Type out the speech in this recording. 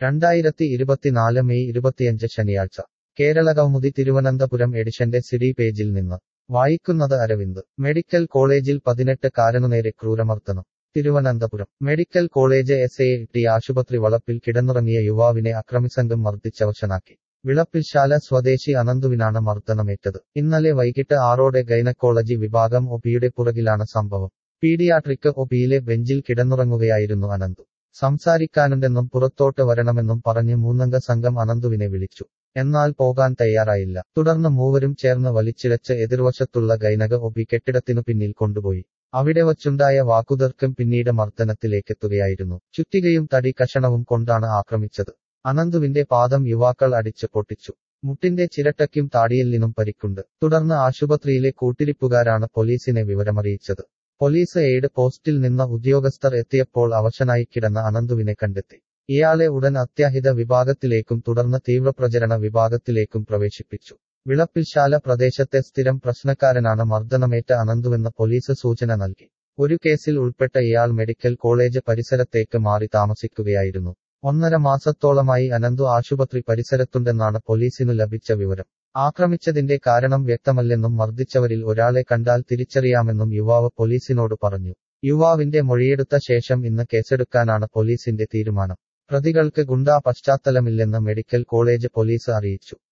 രണ്ടായിരത്തി ഇരുപത്തിനാല് മെയ് ഇരുപത്തിയഞ്ച് ശനിയാഴ്ച കേരള കൗമുദി തിരുവനന്തപുരം എഡിഷന്റെ സിഡി പേജിൽ നിന്ന് വായിക്കുന്നത് അരവിന്ദ് മെഡിക്കൽ കോളേജിൽ പതിനെട്ട് കാരനുനേരെ ക്രൂരമർദ്ദനം Thiruvananthapuram medical college S A T ആശുപത്രി വളപ്പിൽ കിടന്നുറങ്ങിയ യുവാവിനെ അക്രമിസംഘം മർദ്ദിച്ചവശനാക്കി വിളപ്പിൽശാല സ്വദേശി അനന്തുവിനാണ് മർദ്ദനമേറ്റത് ഇന്നലെ വൈകിട്ട് ആറോടെ ഗൈനക്കോളജി വിഭാഗം ഒപിയുടെ പുറകിലാണ് സംഭവം പീഡിയാട്രിക് ഒപിയിലെ ബെഞ്ചിൽ കിടന്നുറങ്ങുകയായിരുന്നു അനന്തു സംസാരിക്കാനുണ്ടെന്നും പുറത്തോട്ട് വരണമെന്നും പറഞ്ഞ് മൂന്നംഗ സംഘം അനന്തുവിനെ വിളിച്ചു എന്നാൽ പോകാൻ തയ്യാറായില്ല തുടർന്ന് മൂവരും ചേർന്ന് വലിച്ചിഴച്ച് എതിർവശത്തുള്ള ഗൈനക ഒപി കെട്ടിടത്തിനു പിന്നിൽ കൊണ്ടുപോയി അവിടെ വച്ചുണ്ടായ വാക്കുതർക്കം പിന്നീട് മർദ്ദനത്തിലേക്കെത്തുകയായിരുന്നു ചുറ്റികയും തടി കഷണവും കൊണ്ടാണ് ആക്രമിച്ചത് അനന്തുവിന്റെ പാദം യുവാക്കൾ അടിച്ച് പൊട്ടിച്ചു മുട്ടിന്റെ ചിരട്ടയ്ക്കും താടിയെല്ലിനും പരിക്കുണ്ട് തുടർന്ന് ആശുപത്രിയിലെ കൂട്ടിരിപ്പുകാരാണ് പോലീസിനെ വിവരമറിയിച്ചത് പോലീസ് എയ്ഡ് പോസ്റ്റിൽ നിന്ന് ഉദ്യോഗസ്ഥർ എത്തിയപ്പോൾ അവശനായി കിടന്ന അനന്തുവിനെ കണ്ടെത്തി ഇയാളെ ഉടൻ അത്യാഹിത വിഭാഗത്തിലേക്കും തുടർന്ന് തീവ്രപ്രചരണ വിഭാഗത്തിലേക്കും പ്രവേശിപ്പിച്ചു വിളപ്പിൽശാല പ്രദേശത്തെ സ്ഥിരം പ്രശ്നക്കാരനാണ് മർദ്ദനമേറ്റ അനന്തുവെന്ന് പോലീസ് സൂചന നൽകി ഒരു കേസിൽ ഉൾപ്പെട്ട ഇയാൾ മെഡിക്കൽ കോളേജ് പരിസരത്തേക്ക് മാറി താമസിക്കുകയായിരുന്നു ഒന്നര മാസത്തോളമായി അനന്തു ആശുപത്രി പരിസരത്തുണ്ടെന്നാണ് പോലീസിനു ലഭിച്ച വിവരം ആക്രമിച്ചതിന്റെ കാരണം വ്യക്തമല്ലെന്നും മർദ്ദിച്ചവരിൽ ഒരാളെ കണ്ടാൽ തിരിച്ചറിയാമെന്നും യുവാവ് പോലീസിനോട് പറഞ്ഞു യുവാവിന്റെ മൊഴിയെടുത്ത ശേഷം ഇന്ന് കേസെടുക്കാനാണ് പോലീസിന്റെ തീരുമാനം പ്രതികൾക്ക് ഗുണ്ടാ പശ്ചാത്തലമില്ലെന്ന് മെഡിക്കൽ കോളേജ് പോലീസ് അറിയിച്ചു